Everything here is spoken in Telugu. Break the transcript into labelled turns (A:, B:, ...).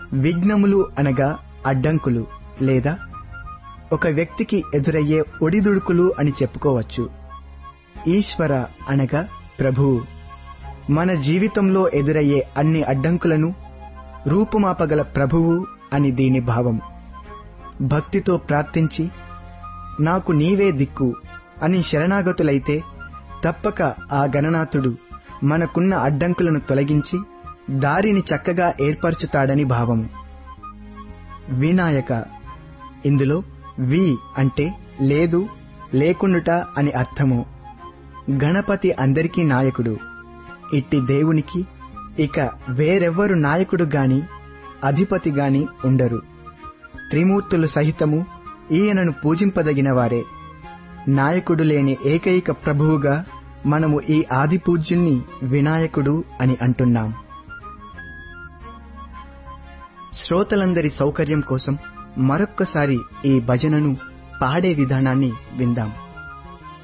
A: విఘ్నములు అనగా అడ్డంకులు లేదా ఒక వ్యక్తికి ఎదురయ్యే ఒడిదుడుకులు అని చెప్పుకోవచ్చు ఈశ్వర అనగా ప్రభువు మన జీవితంలో ఎదురయ్యే అన్ని అడ్డంకులను రూపుమాపగల ప్రభువు అని దీని భావం భక్తితో ప్రార్థించి నాకు నీవే దిక్కు అని శరణాగతులైతే తప్పక ఆ గణనాథుడు మనకున్న అడ్డంకులను తొలగించి దారిని చక్కగా ఏర్పరచుతాడని భావము వినాయక ఇందులో వి అంటే లేదు లేకుండుట అని అర్థము గణపతి అందరికీ నాయకుడు ఇట్టి దేవునికి ఇక వేరెవ్వరు నాయకుడు గాని అధిపతి గాని ఉండరు త్రిమూర్తులు సహితము ఈయనను పూజింపదగిన వారే నాయకుడు లేని ఏకైక ప్రభువుగా మనము ఈ ఆది పూజ్యుణ్ణి వినాయకుడు అని అంటున్నాం శ్రోతలందరి సౌకర్యం కోసం మరొక్కసారి ఈ భజనను పాడే విధానాన్ని విందాం